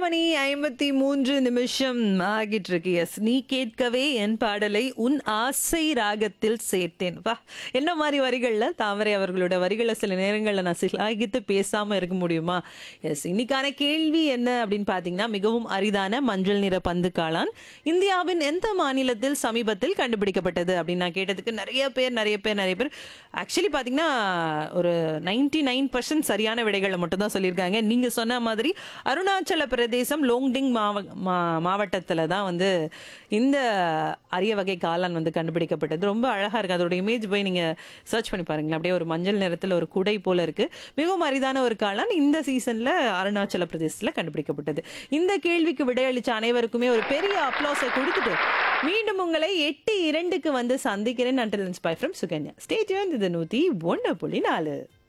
மணி ஐம்பத்தி மூன்று நிமிஷம் ஆகிட்டு இருக்கு எஸ் நீ கேட்கவே என் பாடலை உன் ஆசை ராகத்தில் சேர்த்தேன் வா என்ன மாதிரி வரிகள்ல தாமரை அவர்களோட வரிகளை சில நேரங்கள்ல நான் சிலாகித்து பேசாம இருக்க முடியுமா எஸ் இன்னைக்கான கேள்வி என்ன அப்படின்னு பாத்தீங்கன்னா மிகவும் அரிதான மஞ்சள் நிற பந்து காளான் இந்தியாவின் எந்த மாநிலத்தில் சமீபத்தில் கண்டுபிடிக்கப்பட்டது அப்படின்னு நான் கேட்டதுக்கு நிறைய பேர் நிறைய பேர் நிறைய பேர் ஆக்சுவலி பாத்தீங்கன்னா ஒரு நைன்டி நைன் பர்சன்ட் சரியான விடைகளை மட்டும் தான் சொல்லியிருக்காங்க நீங்க சொன்ன மாதிரி அருணாச்சல பிரதேசம் லோங்டிங் மாவ மா- மாவட்டத்துல தான் வந்து இந்த அரிய வகை காளான் வந்து கண்டுபிடிக்கப்பட்டது ரொம்ப அழகா இருக்கு அதோட இமேஜ் போய் நீங்க சர்ச் பண்ணி பாருங்களேன் அப்படியே ஒரு மஞ்சள் நிறத்துல ஒரு குடை போல இருக்கு மிகவும் அரிதான ஒரு காளான் இந்த சீசன்ல அருணாச்சல பிரதேசத்துல கண்டுபிடிக்கப்பட்டது இந்த கேள்விக்கு விடையளிச்ச அனைவருக்குமே ஒரு பெரிய அப்ளாஸை கொடுத்துட்டு மீண்டும் உங்களை எட்டு இரண்டுக்கு வந்து சந்திக்கிறேன் until inspire from Sukanya stage இது நூத்தி ஒன்று புள்ளி நாலு